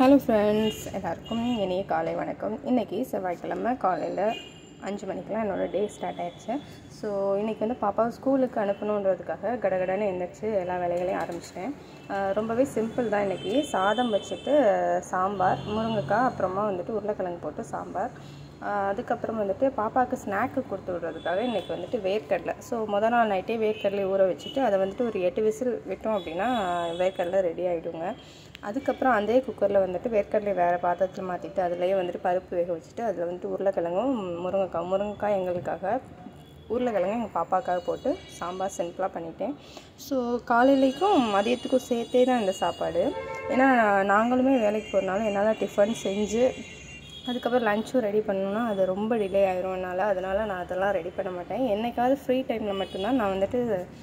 hello friends எல்லாருக்கும் இனிய காலை வணக்கம் இன்றைக்கி செவ்வாய்க்கிழமை காலையில் அஞ்சு மணிக்கெலாம் என்னோடய டே ஸ்டார்ட் ஆயிடுச்சு ஸோ இன்றைக்கி வந்து பாப்பாவை ஸ்கூலுக்கு அனுப்பணுன்றதுக்காக கடகடன்னு எழுந்திரிச்சு எல்லா வேலைகளையும் ஆரம்பிச்சிட்டேன் ஆஹ் ரொம்பவே சிம்பிள் தான் இன்றைக்கி சாதம் வச்சுட்டு சாம்பார் முருங்கைக்காய் அப்புறமா வந்துட்டு உருளைக்கிழங்கு போட்டு சாம்பார் ஆஹ் அதுக்கப்புறம் வந்துட்டு பாப்பாவுக்கு ஸ்நாக்கு கொடுத்து விட்றதுக்காக இன்றைக்கி வந்துட்டு வேர்க்கடலை ஸோ முத நாள் நைட்டே வேர்க்கடலை ஊற வச்சுட்டு அதை வந்துட்டு ஒரு எட்டு விசில் விட்டோம் அப்படின்னா வேர்க்கடலை ரெடி ஆகிடுங்க அதுக்கப்புறம் அதே குக்கரில் வந்துட்டு வேர்க்கடலை வேறு பாத்திரத்தில் மாற்றிட்டு அதுலேயே வந்துட்டு பருப்பு வேக வச்சுட்டு அதில் வந்துட்டு உருளைக்கிழங்கும் முருங்கைக்காய் முருங்கைக்காய் எங்களுக்காக உருளைக்கிழங்கு எங்கள் பாப்பாக்காக போட்டு சாம்பார் சிம்பிளாக பண்ணிட்டேன் ஸோ காலையிலைக்கும் மதியத்துக்கும் சேர்த்தே தான் இந்த சாப்பாடு ஏன்னா நாங்களுமே வேலைக்கு போகிறனால என்னால் டிஃபன் செஞ்சு அதுக்கப்புறம் லஞ்சும் ரெடி பண்ணணும்னா அது ரொம்ப டிலே ஆயிரும் என்னால் அதனால் நான் அதெல்லாம் ரெடி பண்ண மாட்டேன் என்னைக்காவது ஃப்ரீ டைமில் மட்டும்தான் நான் வந்துட்டு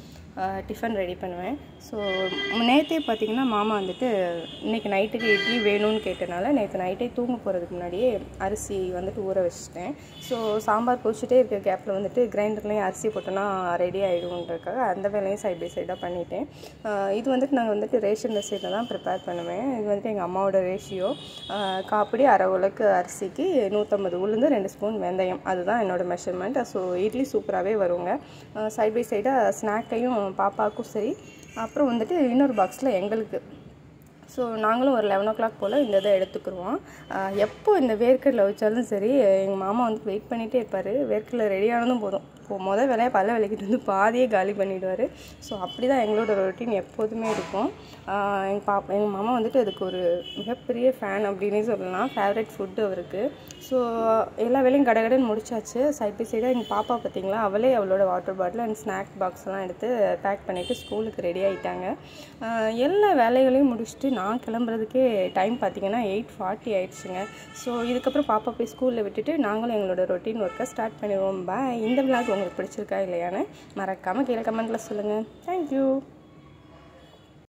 டிஃபன் ரெடி பண்ணுவேன் ஸோ நேற்றே பார்த்தீங்கன்னா மாமா வந்துட்டு இன்றைக்கி நைட்டுக்கு இட்லி வேணும்னு கேட்டனால நேற்று நைட்டே தூங்க போகிறதுக்கு முன்னாடியே அரிசி வந்துட்டு ஊற வச்சுட்டேன் ஸோ சாம்பார் கொதிச்சுட்டே இருக்க கேப்பில் வந்துட்டு கிரைண்டர்லேயும் அரிசி போட்டோன்னா ரெடி ஆகிடும்ன்றதுக்காக அந்த வேலையும் சைட் பை சைடாக பண்ணிட்டேன் ஆஹ் இது வந்துட்டு நாங்கள் வந்துட்டு ரேஷன் ரசீடில் தான் ப்ரிப்பேர் பண்ணுவேன் இது வந்துட்டு எங்கள் அம்மாவோட ரேஷியோ காப்பிடி அரை உலக்கு அரிசிக்கு நூற்றம்பது உளுந்து ரெண்டு ஸ்பூன் வெந்தயம் அதுதான் என்னோட மெஷர்மெண்ட் ஸோ இட்லி சூப்பராகவே வருங்க சைட் பை சைடாக ஸ்நாக்கையும் பாப்பாவுக்கும் சரி அப்புறம் வந்துட்டு இன்னொரு பாக்ஸில் எங்களுக்கு ஸோ நாங்களும் ஒரு லெவன் ஓ கிளாக் போல் இந்த இதை எடுத்துக்கிருவோம் ஆஹ் எப்போ இந்த வேர்க்கடலை வச்சாலும் சரி எங்கள் மாமா வந்து வெயிட் பண்ணிகிட்டே இருப்பார் வேர்க்கடலை ரெடி ஆனதும் போதும் இப்போ மொதல் வேலையை பல்ல விளக்கிட்டு வந்து பாதியே காலி பண்ணிவிடுவார் ஸோ அப்படி தான் எங்களோட ரொட்டீன் எப்போதுமே இருக்கும் எங்கள் பாப்பா எங்கள் மாமா வந்துட்டு அதுக்கு ஒரு மிகப்பெரிய ஃபேன் அப்படின்னே சொல்லலாம் ஃபேவரட் ஃபுட்டு அவருக்கு ஸோ எல்லா வேலையும் கடகடன்னு முடிச்சாச்சு சைட் பை சைடாக எங்கள் பாப்பா பார்த்தீங்களா அவளே அவளோட water bottle and snack box எல்லாம் எடுத்து பேக் பண்ணிவிட்டு ஸ்கூலுக்கு ரெடி ஆகிட்டாங்க எல்லா வேலைகளையும் முடிச்சுட்டு நான் கிளம்புறதுக்கே டைம் பார்த்தீங்கன்னா எயிட் ஃபார்ட்டி ஆயிடுச்சுங்க ஸோ இதுக்கப்புறம் பாப்பா போய் ஸ்கூலில் விட்டுட்டு நாங்களும் எங்களோட ரொட்டீன் ஒர்க்கை ஸ்டார்ட் பண்ணிடுவோம் பாய் இந்த விளாக் உங்களுக்கு பிடிச்சிருக்கா இல்லையான்னு மறக்காமல் கீழே கமெண்ட்டில் சொல்லுங்கள் தேங்க்யூ